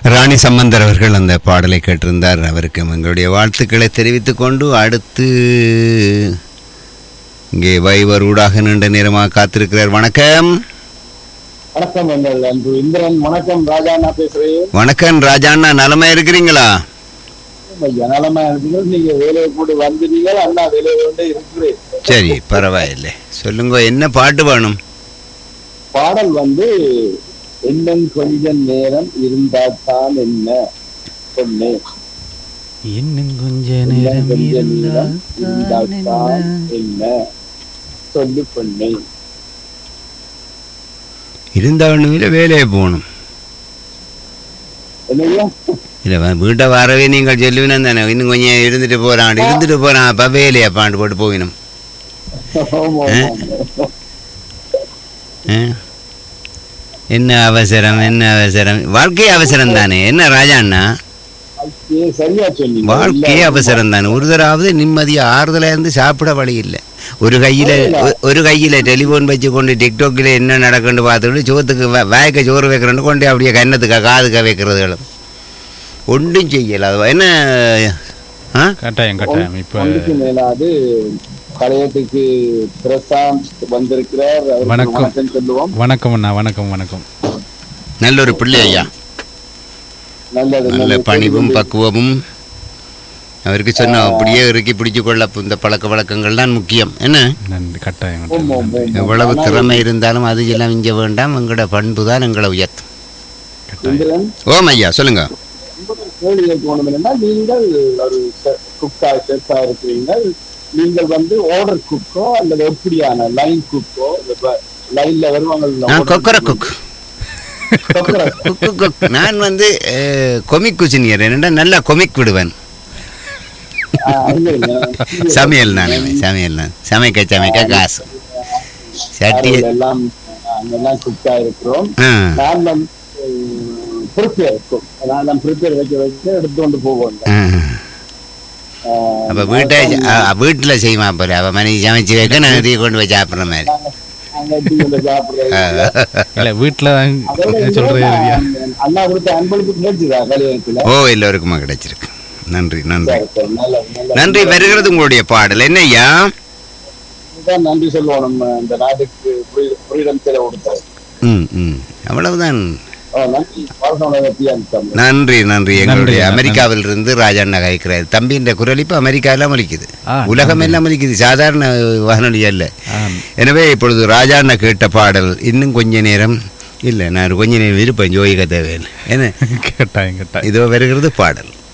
ராணி சம்பந்தர் அவர்கள் அந்த பாடலை கேட்டிருந்தார் அவருக்கு எங்களுடைய வாழ்த்துக்களை தெரிவித்துக் கொண்டு அடுத்து இங்கே வைவர் ஊடாக நீண்ட நேரமாக காத்திருக்கிறார் வணக்கம் வணக்கம் எங்கள் அன்பு இந்திரன் வணக்கம் ராஜா நான் பேசுறேன் வணக்கம் ராஜாண்ணா நலமா இருக்கிறீங்களா ஐயா நலமா இருக்கீங்க நீங்க வேலையை போட்டு வந்துட்டீங்க அண்ணா வேலையை கொண்டே இருக்கிறேன் சரி பரவாயில்லை சொல்லுங்க என்ன பாட்டு வேணும் பாடல் வந்து இன்னும் கொஞ்ச நேரம் இருந்தால்தான் என்ன சொன்னேன் இன்னும் கொஞ்ச இன்னும் நேரம் கொஞ்ச நேரம் இருந்தால் இருந்தால்தான் என்ன சொல்லி சொன்னேன் இருந்தாலும் வேலையை போகணும் என்னையா இல்லை வீட்டை வரவே நீங்கள் சொல்லுவினம் தானே இன்னும் கொஞ்சம் இருந்துட்டு போகிறான் இருந்துட்டு போகிறான் அப்போ வேலையை பாண்டு போட்டு போயிடும் ஆமா, ஆ? ஆமா. ஆ? என்ன அவசரம் என்ன அவசரம் வாழ்க்கை அவசரம் தானே என்ன ராஜாண்ணா அது சரியா சொன்னீங்க வாழ்க்கையே இல்ல, அவசரம் தானே ஒரு தடவை நிம்மதியா ஆறுதலா இருந்து சாப்பிட வழி இல்லை ஒரு கையில ஒ- ஒரு கையில டெலிஃபோன் வச்சு கொண்டு டிக்டாக்ல என்ன நடக்குன்னு பார்த்துட்டு சோத்துக்கு வ- வாய்க்க சோறு வைக்கிறேன்னு கொண்டு அப்படியே கன்னத்துக்கா காதுக்கா வைக்கிறதுகளும் ஒன்றும் செய்யல அது என்ன ஆ கட்டாயம் கட்டாயம் இப்ப ஒன்றுக்கு மேலாது கலையத்துக்கு பிரசாந்த் வந்திருக்கிறார் அவருக்கு வணக்கம். வணக்கம் சொல்லுவோம் வணக்கம் அண்ணா வணக்கம் வணக்கம் நல்ல ஒரு பிள்ளை ஐயா நல்லது நல்ல நல்லது. பணிவும் பக்குவமும் அவருக்கு சொன்ன அப்படியே இறுக்கி பிடிச்சு கொள்ள இந்த பழக்க வழக்கங்கள் தான் முக்கியம் என்ன நன்றி கட்டாயம் ஆமா, கட்டாயம் ஆமா, ஆமா. எவ்வளவு ஆனா, திறமை இருந்தாலும் அது எல்லாம் இங்க வேண்டாம் எங்களோட பண்பு தான் எங்களை உயர்த்தும் கட்டாயம் இந்திரன் ஓம் ஐயா சொல்லுங்க உங்களுக்கு கேள்வி கேட்கணும் என்னன்னா நீங்கள் ஒரு குக்கா செஃப்பா இருக்கிறீங்க நீங்கள் வந்து ஆர்டர் குக்கோ அல்லது எப்படியான லைன் குக்கோ லைன்ல வருவாங்க நான் கொக்கர குக் குக்கு குக் நான் வந்து கொமிக் குசினியர் என்னடா நல்லா கொமிக் விடுவேன் சமையல் நான் சமையல் நான் சமைக்க சமைக்க காசு சட்டி எல்லாம் அங்கெல்லாம் குக்கா இருக்கிறோம் ஆ நான் வந்து ப்ரிப்பேர் இருக்கும் நான் ப்ரிப்பேர் வைக்க வச்சு எடுத்து கொண்டு போவோம் ஆ. அப்ப வீட்டை வீட்டில் செய்வான் போல அவ மனைவி சமைச்சு வைக்க நான் இதையே கொண்டு போய் சாப்பிட்ற மாதிரி ஆ. இல்ல வீட்டுல சொல்றது சரியா அண்ணா கொடுத்த அன்பளிப்பு கிடைச்சுதா கல்யாணத்துல ஓ எல்லோருக்குமா கிடைச்சிருக்கு நன்றி நன்றி சரி, சரி, நல்ல- நல்ல- நன்றி வருகிறது உங்களுடைய பாடல் என்ன ஐயா இதுதான் நன்றி சொல்லுவோம் நம்ம இந்த நாட்டுக்கு ஃப்ரீடம் சிலை கொடுத்தாரு ம் ம் அவ்வளவுதான் ஓ, நன்றி வாழ்க்கை வெற்றியான் தம்பி நன்றி நன்றி எங்களுடைய நன்றி. அமெரிக்காவில் இருந்து ராஜண்ணா கழிக்கிறார் தம்பின்ற குரல் இப்போ அமெரிக்காவில் ஒலிக்குது ஆ, உலகம் எல்லாம் ஒலிக்குது சாதாரண வானொலி அல்ல ஆ, எனவே இப்பொழுது ராஜாண்ணா கேட்ட பாடல் இன்னும் கொஞ்ச நேரம் இல்லை நான் கொஞ்ச நேரம் இருப்பேன் ஜோயிக்க தேவையில்லை என்ன கட்டாயம் கட்டாயம் இதோ வருகிறது பாடல்